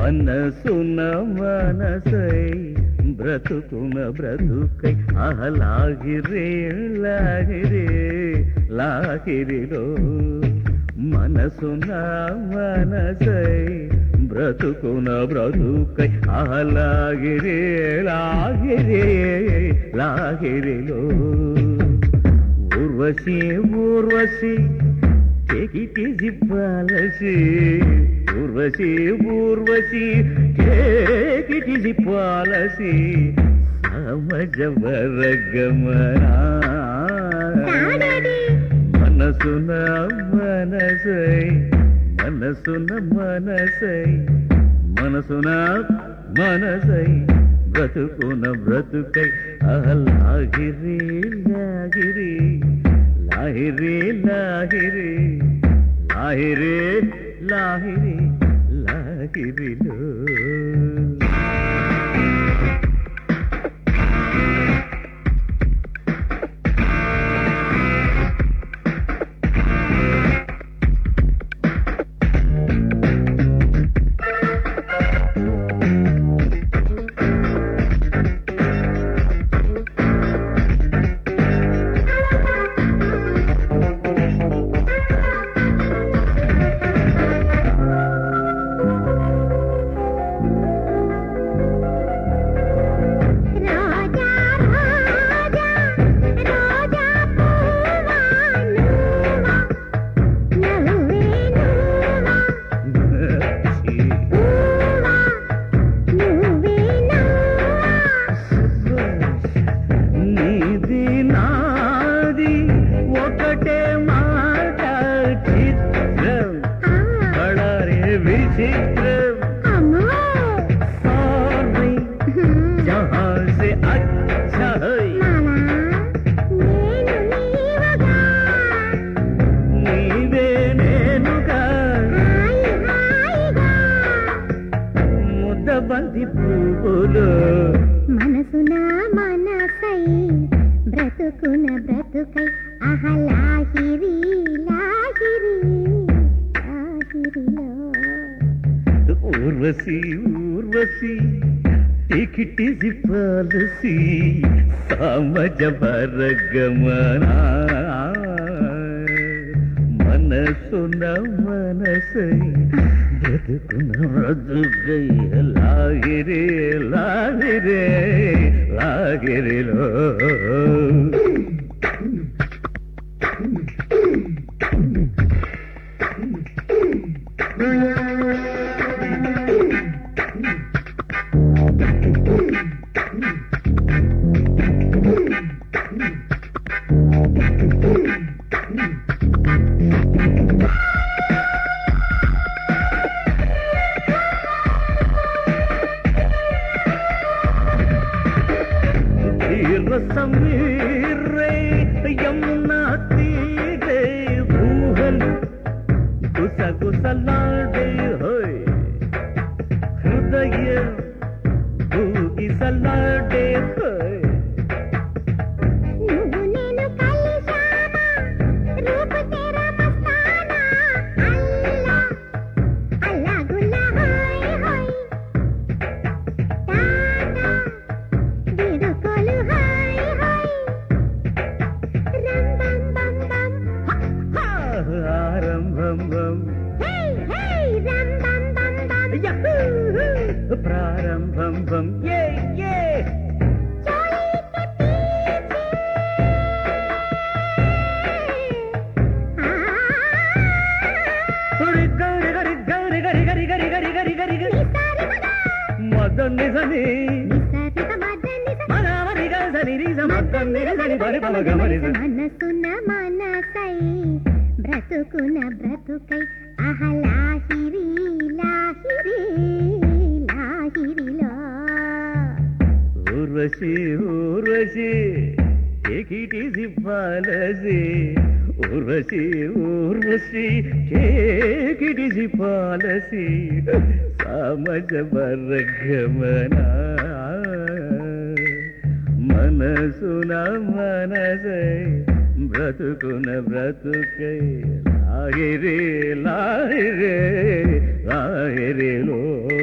మనసున మనసై బ్రతుకున బ్రతుకై అహలాగిరే లాగిరే లాగిరిలో మనసున మనసై బ్రతుకున బ్రతుకై అహలాగిరే లాగిరే లాగిరిలో Urvashi Urvashi Take it easy, policy. Urvashi Urvashi take it easy, policy. సమాజ వర్గమనా తాడేది మనసున మనసై మనసున మనసై మనసున మనసై బ్రతుకున బ్రతుకై అలాగిరి లాగిరి లాహిరి లాహిరి లాహిరి లాహిరి లాహిరిలో రాజా రాజా రాజా పూవా నువ్వా నవ్వే నువ్వా పూవా నువ్వే నువ్వా నీది నాది ఒకటే మాట చిత్రం కళరే విచిత్రం అమ్మో సారీ జహా సే అచ్చా హై మామా నేను నీవగా నీవే నేనుగా హాయి హాయిగా ముద్దబంతి పువ్వులు మనసున మనసై బ్రతుకున బ్రతుకై అహలాహిరి లాహిరి లాహిరిలో ఊర్వశి ఊర్వశి టికిటి పాలసి సామజ వర్గమనా మనసున మనసై బ్రతుకున బ్రతుకై లాగిరే లాగిరే లాగిరిలో తీరసమీరే యమునా తీరే ఊహలు గుసగుసలాడే హోయ్ హృదయ ఊగిసలాడే హోయ్ నువ్వు నేను కలిశామా రూపు తెరా మస్తానా అల్లా అల్లా గుల్లా హాయ్ హాయ్ టాటా విడుకోలు హాయ్ హాయ్ రం బం బం బం ఆరంభం బం హే హే రం బం బం బం యహూ! ప్రారంభం బం ఏ ఏ चोली के पीछे గరి గరి గరి గరి గరి గరి గరి గరి గరి గరి మదన్ నిజని మన మరి గజని రిజ మదన్ నిజని బరి బమ గమరి మనసున మనసై బ్రతుకున బ్రతుకై అహలాహిరి లాహిరి లాహిరిలో ఊర్వశి ఊర్వశి ఏకిటి పాలసి ఊర్వశి ఊర్వశి కేకిటి పాలసి సామజ వర్గమనా మనసున మనసై బ్రతుకున బ్రతుకై లాగిరే లాగిరే లాగిరేలో